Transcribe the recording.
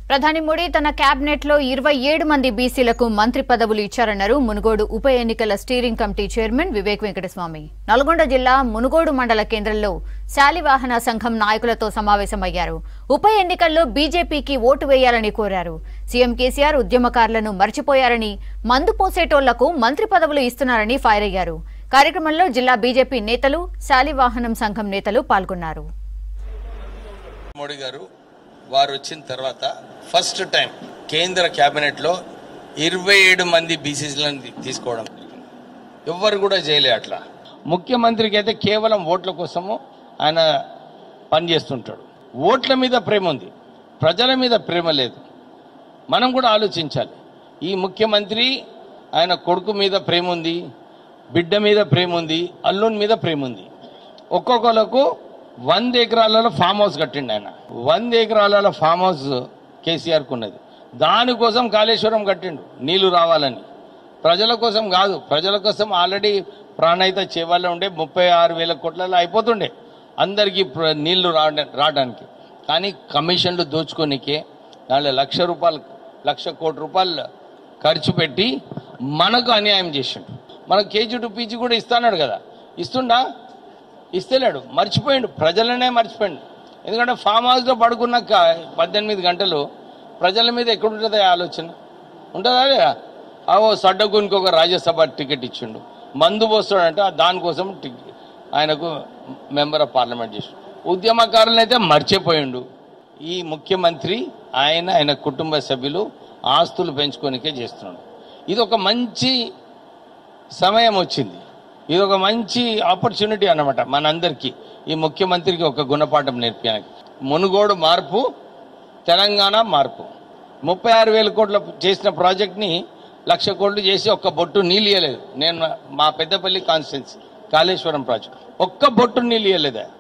ప్రధాని మోడీ తన కేబినెట్ లో ఇరవై ఏడు మంది బీసీలకు మంత్రి పదవులు ఇచ్చారన్నారు మునుగోడు ఉప ఎన్నికల steering committee chairman Vivek Venkataswamy Nalgonda జిల్లా మునుగోడు మండల కేంద్రంలో శాలివాహన సంఘం నాయకులతో సమావేశమయ్యారు ఉప ఎన్నికల్లో బీజేపీకి ఓటు వేయాలని కోరారు సీఎం కేసీఆర్ ఉద్యమకారులను మర్చిపోయారని మందు పోసేటోళ్లకు మంత్రి పదవులు ఇస్తున్నారని ఫైర్ అయ్యారు కార్యక్రమంలో జిల్లా బీజేపీ నేతలు శాలివాహనం సంఘం నేతలు పాల్గొన్నారు మోడీ గారు వారు వచ్చిన తర్వాత ఫస్ట్ టైం కేంద్ర కేబినెట్లో ఇరవై ఏడు మంది బీసీసీలను తీసుకోవడం ఎవ్వరు కూడా చేయలే అట్లా ముఖ్యమంత్రికి అయితే కేవలం ఓట్ల కోసము ఆయన పనిచేస్తుంటాడు ఓట్ల మీద ప్రేమ ఉంది ప్రజల మీద ప్రేమ లేదు మనం కూడా ఆలోచించాలి ఈ ముఖ్యమంత్రి ఆయన కొడుకు మీద ప్రేమ ఉంది బిడ్డ మీద ప్రేమ ఉంది అల్లుని మీద ప్రేమ ఉంది ఒక్కొక్కలకు వంద ఎకరాలలో ఫామ్ హౌస్ కట్టిండు ఆయన వంద ఎకరాలలో ఫామ్ హౌస్ కేసీఆర్కు ఉన్నది దానికోసం కాళేశ్వరం కట్టిండు నీళ్లు రావాలని ప్రజల కోసం కాదు ప్రజల కోసం ఆల్రెడీ ప్రాణహిత చేవాళ్ళ ఉండే ముప్పై ఆరు వేల కోట్లలో అయిపోతుండే అందరికీ ప్ర- నీళ్లు రావడా రావడానికి కానీ కమిషన్లు దోచుకోనికే దాంట్లో లక్ష రూపాయలు లక్ష కోటి రూపాయలు ఖర్చు పెట్టి మనకు అన్యాయం చేసిండు మనకు కేజీ టు పీజీ కూడా ఇస్తాన్నాడు కదా ఇస్తుండా ఇస్తలేడు మర్చిపోయిండు ప్రజలనే మర్చిపోయిండు ఎందుకంటే ఫామ్ హౌస్లో పడుకున్నాక పద్దెనిమిది గంటలు ప్రజల మీద ఎక్కడుంటుంది ఆ ఆలోచన ఉంటుందా లేదా అవో సడ్డగునికి ఒక రాజ్యసభ టికెట్ ఇచ్చిండు మందు పోస్తాడంటే ఆ దానికోసం టిక్ ఆయనకు మెంబర్ ఆఫ్ పార్లమెంట్ చేసిండు ఉద్యమకారులను అయితే మర్చిపోయిండు ఈ ముఖ్యమంత్రి ఆయన ఆయన కుటుంబ సభ్యులు ఆస్తులు పెంచుకోనికే చేస్తున్నాడు ఇది ఒక మంచి సమయం వచ్చింది ఇది ఒక మంచి ఆపర్చునిటీ అన్నమాట మనందరికీ ఈ ముఖ్యమంత్రికి ఒక గుణపాఠం నేర్పడానికి మునుగోడు మార్పు తెలంగాణ మార్పు ముప్పై ఆరు వేల కోట్ల చేసిన ప్రాజెక్ట్ని లక్ష కోట్లు చేసి ఒక్క బొట్టు నీళ్ళు ఇయ్యలేదు నేను మా పెద్దపల్లి కాన్స్టిట్యున్సీ కాళేశ్వరం ప్రాజెక్ట్ ఒక్క బొట్టు నీళ్ళు ఇయ్యలేదు